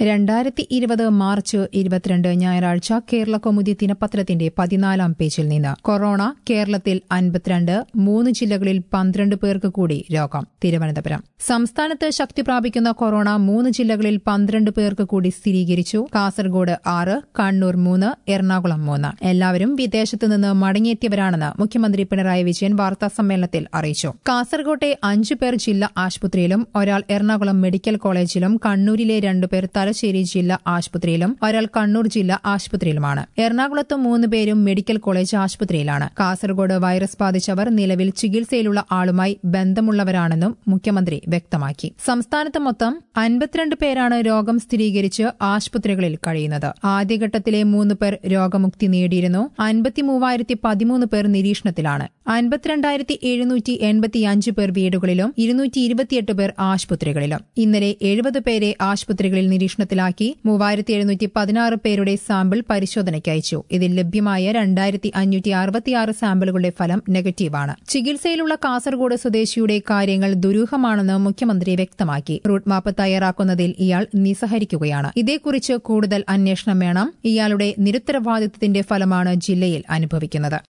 രണ്ടായിരത്തി ഇരുപത് മാർച്ച് ഇരുപത്തിരണ്ട് ഞായറാഴ്ച കേരള കൗമുദി ദിനപത്രത്തിന്റെ പതിനാലാം പേജിൽ നിന്ന് കൊറോണ കേരളത്തിൽ അൻപത്തിരണ്ട് മൂന്ന് ജില്ലകളിൽ പന്ത്രണ്ട് പേർക്ക് കൂടി രോഗം തിരുവനന്തപുരം സംസ്ഥാനത്ത് ശക്തി പ്രാപിക്കുന്ന കൊറോണ മൂന്ന് ജില്ലകളിൽ പന്ത്രണ്ട് പേർക്ക് കൂടി സ്ഥിരീകരിച്ചു കാസർഗോഡ് ആറ് കണ്ണൂർ മൂന്ന് എറണാകുളം മൂന്ന് എല്ലാവരും വിദേശത്ത് നിന്ന് മടങ്ങിയെത്തിയവരാണെന്ന് മുഖ്യമന്ത്രി പിണറായി വിജയൻ വാർത്താ സമ്മേളനത്തിൽ അറിയിച്ചു കാസർകോട്ടെ അഞ്ചു പേർ ജില്ലാ ആശുപത്രിയിലും ഒരാൾ എറണാകുളം മെഡിക്കൽ കോളേജിലും കണ്ണൂരിലെ രണ്ടുപേർ തലശ്ശേരി ജില്ലാ ആശുപത്രിയിലും ഒരാൾ കണ്ണൂർ ജില്ലാ ആശുപത്രിയിലുമാണ് എറണാകുളത്ത് മൂന്ന് പേരും മെഡിക്കൽ കോളേജ് ആശുപത്രിയിലാണ് കാസർഗോഡ് വൈറസ് ബാധിച്ചവർ നിലവിൽ ചികിത്സയിലുള്ള ആളുമായി ബന്ധമുള്ളവരാണെന്നും മുഖ്യമന്ത്രി വ്യക്തമാക്കി സംസ്ഥാനത്ത് മൊത്തം അൻപത്തിരണ്ട് പേരാണ് രോഗം സ്ഥിരീകരിച്ച് ആശുപത്രികളിൽ കഴിയുന്നത് ആദ്യഘട്ടത്തിലെ മൂന്ന് പേർ രോഗമുക്തി നേടിയിരുന്നു അൻപത്തിമൂവായിരത്തി പതിമൂന്ന് പേർ നിരീക്ഷണത്തിലാണ് അൻപത്തിരണ്ടായിരത്തി എഴുന്നൂറ്റി എൺപത്തിയഞ്ച് പേർ വീടുകളിലും ഇരുന്നൂറ്റി ഇരുപത്തിയെട്ട് പേർ ആശുപത്രികളിലും ഇന്നലെ എഴുപത് പേരെ ആശുപത്രികളിൽ നിരീക്ഷണത്തിലാക്കി മൂവായിരത്തി എഴുന്നൂറ്റി പതിനാറ് പേരുടെ സാമ്പിൾ പരിശോധനയ്ക്ക് അയച്ചു ഇതിൽ ലഭ്യമായ രണ്ടായിരത്തി അഞ്ഞൂറ്റി അറുപത്തിയാറ് സാമ്പിളുകളുടെ ഫലം നെഗറ്റീവാണ് ചികിത്സയിലുള്ള കാസർഗോഡ് സ്വദേശിയുടെ കാര്യങ്ങൾ ദുരൂഹമാണെന്ന് മുഖ്യമന്ത്രി വ്യക്തമാക്കി റൂട്ട് മാപ്പ് തയ്യാറാക്കുന്നതിൽ ഇയാൾ നിസ്സഹരിക്കുകയാണ് ഇതേക്കുറിച്ച് കൂടുതൽ അന്വേഷണം വേണം ഇയാളുടെ നിരുത്തരവാദിത്വത്തിന്റെ ഫലമാണ് ജില്ലയിൽ അനുഭവിക്കുന്നത്